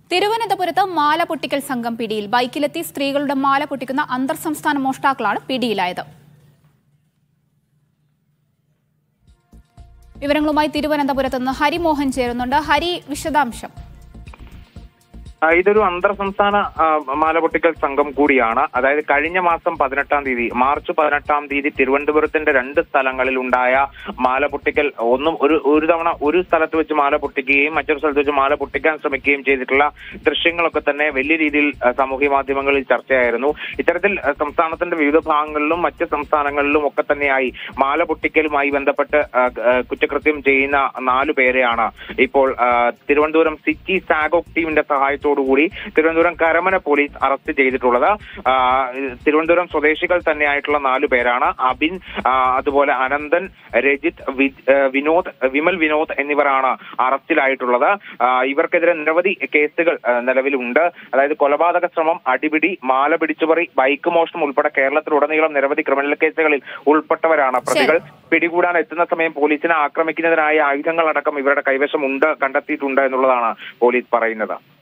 തിരുവനന്തപുരത്ത് മാല പൊട്ടിക്കൽ സംഘം പിടിയിൽ ബൈക്കിലെത്തി സ്ത്രീകളുടെ മാല പൊട്ടിക്കുന്ന അന്തർ സംസ്ഥാന മോഷ്ടാക്കളാണ് പിടിയിലായത് വിവരങ്ങളുമായി തിരുവനന്തപുരത്ത് നിന്ന് ഹരിമോഹൻ ചേരുന്നുണ്ട് ഹരി വിശദാംശം ആ, ഇതൊരു അന്തർ സംസ്ഥാന ആ, മാലപൊട്ടിക്കൽ സംഘം കൂടിയാണ് അതായത് കഴിഞ്ഞ മാസം പതിനെട്ടാം തീയതി മാർച്ച് പതിനെട്ടാം തീയതി തിരുവനന്തപുരത്തിന്റെ രണ്ട് സ്ഥലങ്ങളിൽ ഉണ്ടായ മാല പൊട്ടിക്കൽ ഒന്നും ഒരു ഒരു തവണ ഒരു സ്ഥലത്ത് വെച്ച് മാല പൊട്ടിക്കുകയും മറ്റൊരു സ്ഥലത്ത് വെച്ച് മാല പൊട്ടിക്കാൻ ശ്രമിക്കുകയും ചെയ്തിട്ടുള്ള ദൃശ്യങ്ങളൊക്കെ തന്നെ വലിയ രീതിയിൽ ആ, സാമൂഹ്യ മാധ്യമങ്ങളിൽ ചർച്ചയായിരുന്നു ഇത്തരത്തിൽ ആ, സംസ്ഥാനത്തിന്റെ വിവിധ ഭാഗങ്ങളിലും മറ്റ് സംസ്ഥാനങ്ങളിലും ഒക്കെ തന്നെയായി മാല പൊട്ടിക്കലുമായി ബന്ധപ്പെട്ട് ആ, ആ, കുറ്റകൃത്യം ചെയ്യുന്ന നാലു പേരെയാണ് ഇപ്പോൾ ആ, തിരുവനന്തപുരം സിറ്റി സാഗോക് ടീമിന്റെ സഹായത്തോടുകൂടി തിരുവനന്തപുരം കരമന പോലീസ് അറസ്റ്റ് ചെയ്തിട്ടുള്ളത് ആ, തിരുവനന്തപുരം സ്വദേശികൾ തന്നെയായിട്ടുള്ള നാലു പേരാണ് അബിൻ ആ, അതുപോലെ അനന്തൻ രജിത് വി- ആ, വിനോദ് വിമൽ വിനോദ് എന്നിവരാണ് അറസ്റ്റിലായിട്ടുള്ളത് ആ, ഇവർക്കെതിരെ നിരവധി കേസുകൾ ആ, നിലവിലുണ്ട് അതായത് കൊലപാതക ശ്രമം അടിപിടി മാല പിടിച്ചുപറി ബൈക്ക് മോഷണം ഉൾപ്പെടെ കേരളത്തിലുടനീളം നിരവധി ക്രിമിനൽ കേസുകളിൽ ഉൾപ്പെട്ടവരാണ് പ്രതികൾ പിടികൂടാൻ എത്തുന്ന സമയം പോലീസിനെ ആക്രമിക്കുന്നതിനായ ആയുധങ്ങളടക്കം ഇവരുടെ കൈവശം ഉണ്ട് കണ്ടെത്തിയിട്ടുണ്ട് എന്നുള്ളതാണ് പോലീസ് പറയുന്നത്